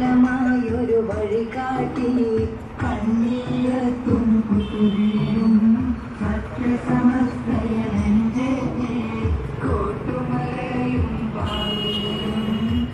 കാലമായൊരു വഴി കാട്ടി കണ്ണീരത്തും കുത്തുകയും സത്യസമസ്തയനെഞ്ചേ കൂട്ടുമലയും പാവിയും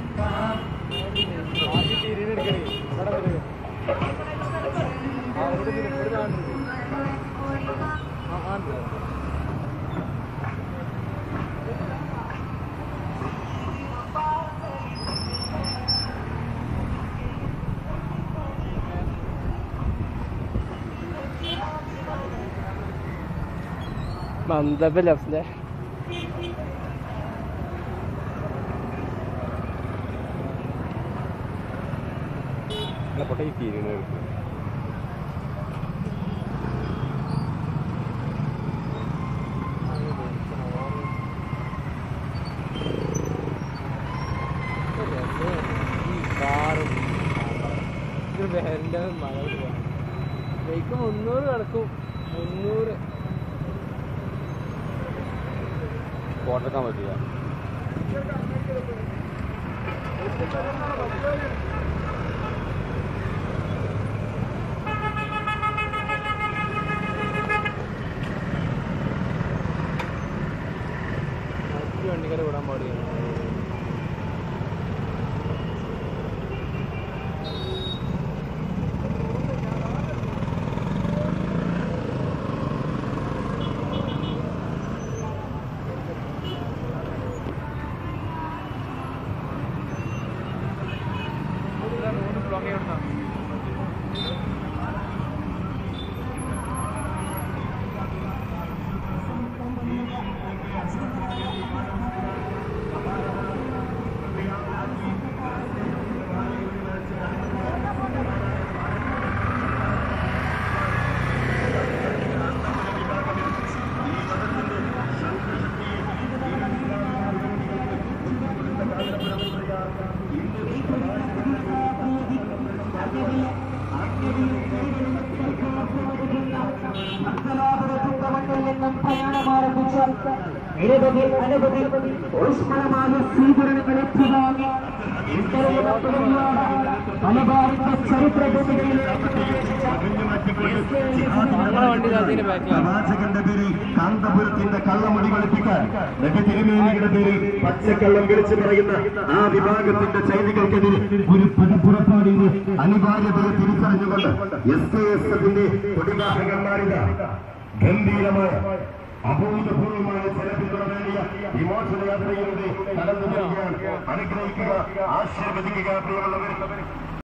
മന്ദബ് ലഫ്ലെ പൊട്ട ഈ തിരിയുന്നത് കാറും ഇത് വേറെ മഴ ബൈക്ക് മുന്നൂറ് കിടക്കും മുന്നൂറ് ഫോട്ടോ പറ്റില്ല മറ്റു വണ്ടിക്കാരെ വിടാൻ പാടില്ല നിരവധി അനവധി ഊഷ്മളമായ സ്വീകരണങ്ങൾ ഏറ്റുവാങ്ങി മലബാറിന്റെ ചരിത്ര നമ്മളെ വണ്ടി അതിന്റെ ബാക്കിലാണ് പ്രവാചകന്റെ പേരിൽ കാന്തപുരത്തിന്റെ കള്ളമണി കളിപ്പിക്കാൻ നബി തിരുമേനിയുടെ പേരിൽ പച്ചക്കള്ളം വിളിച്ചു പറയുന്ന ആ വിഭാഗത്തിന്റെ ചെയ്തികൾക്കെതിരെ ഒരു പുറപ്പാടിന് അനിവാര്യതയെ തിരിച്ചറിഞ്ഞുകൊണ്ട് എസ് കെ എസ് എഫിന്റെ കൊടിവാഹകന്മാരിത ഗംഭീരമായ അഭൂതപൂർവമായ ജനപിന്തുണ നേടിയ വിമോചന യാത്രയിലൂടെ കടന്നു വരികയാണ് അനുഗ്രഹിക്കുക ആശീർവദിക്കുക പ്രിയമുള്ളവർ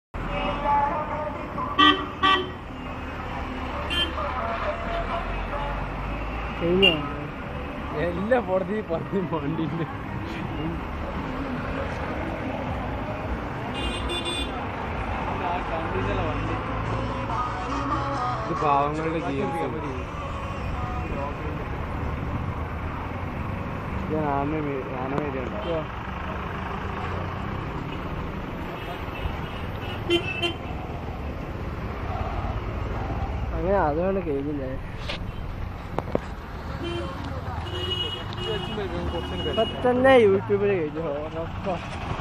കഴിഞ്ഞോ എല്ലാ പുറത്ത് പത്തി വണ്ടിന്റെ വണ്ടി ഇത് പാവങ്ങളുടെ ജീവിതം ആന ആന വരെയുണ്ടോ അങ്ങനെ അതുകൊണ്ട് കഴിഞ്ഞില്ലേ ഇപ്പൊ തന്നെ യൂട്യൂബിൽ കഴിഞ്ഞു ഉറപ്പാ